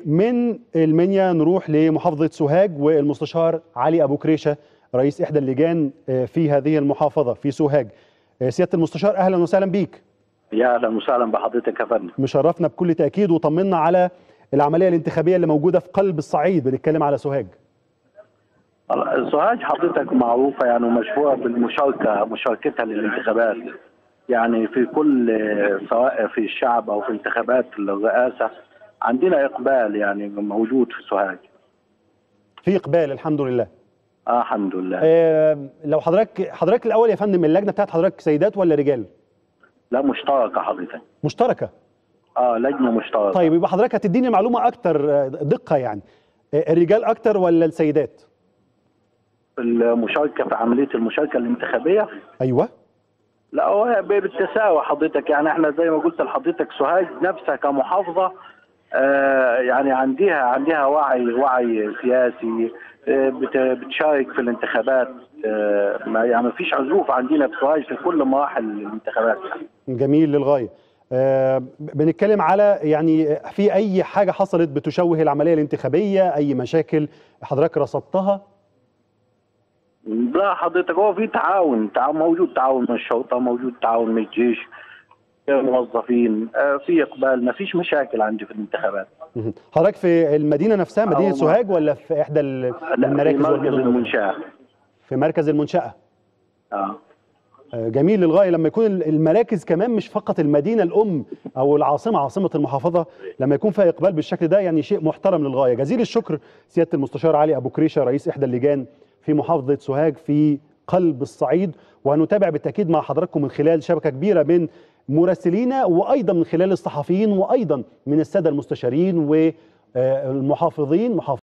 ومن المنيا نروح لمحافظة سوهاج والمستشار علي أبو كريشة رئيس إحدى اللجان في هذه المحافظة في سوهاج سيادة المستشار أهلا وسهلا بيك يا اهلا وسهلا بحضرتك يا فندم مشرفنا بكل تأكيد وطمنا على العملية الانتخابية اللي موجودة في قلب الصعيد بنتكلم على سوهاج سوهاج حضرتك معروفه يعني ومشهوره بالمشاركه مشاركتها للانتخابات يعني في كل سواء في الشعب او في انتخابات الرئاسه عندنا اقبال يعني موجود في سوهاج في إقبال الحمد لله اه الحمد لله آه لو حضرتك حضرتك الأول يا فندم اللجنة بتاعت حضرتك سيدات ولا رجال؟ لا مشتركه حضرتك مشتركة اه لجنه مشتركه طيب يبقى حضرتك هتديني معلومة أكتر آه، دقة يعني آه، الرجال أكتر ولا السيدات؟ المشاركه في عمليه المشاركه الانتخابيه أيوه لا هو بالتساوي حضرتك يعني احنا زي ما قلت لحضرتك سوهاج نفسها كمحافظه آه يعني عندها عندها وعي وعي سياسي آه بت- بتشارك في الانتخابات آه ما يعني ما فيش عزوف عندنا في سوهاج في كل مراحل الانتخابات يعني. جميل للغاية آه، بنتكلم على يعني في أي حاجة حصلت بتشوه العملية الانتخابية أي مشاكل حضرتك رصدتها لا حضرتك هو في تعاون تعاون موجود تعاون من الشرطه موجود تعاون من الجيش الموظفين آه في اقبال ما فيش مشاكل عندي في الانتخابات مهم. حضرتك في المدينة نفسها مدينة أو- سوهاج ولا في إحدى ال- لا في المراكز مركز والمدن؟ المنشاه في مركز المنشأة اه آه، جميل للغاية لما يكون المراكز كمان مش فقط المدينة الأم أو العاصمة عاصمة المحافظة لما يكون فيها إقبال بالشكل ده يعني شيء محترم للغاية جزيل الشكر سيادة المستشار علي أبو كريشة رئيس إحدى اللجان في محافظة سوهاج في قلب الصعيد وهنتابع بالتأكيد مع حضراتكم من خلال شبكة كبيرة من مراسلينا وأيضا من خلال الصحفيين وأيضا من السادة المستشارين والمحافظين محافظ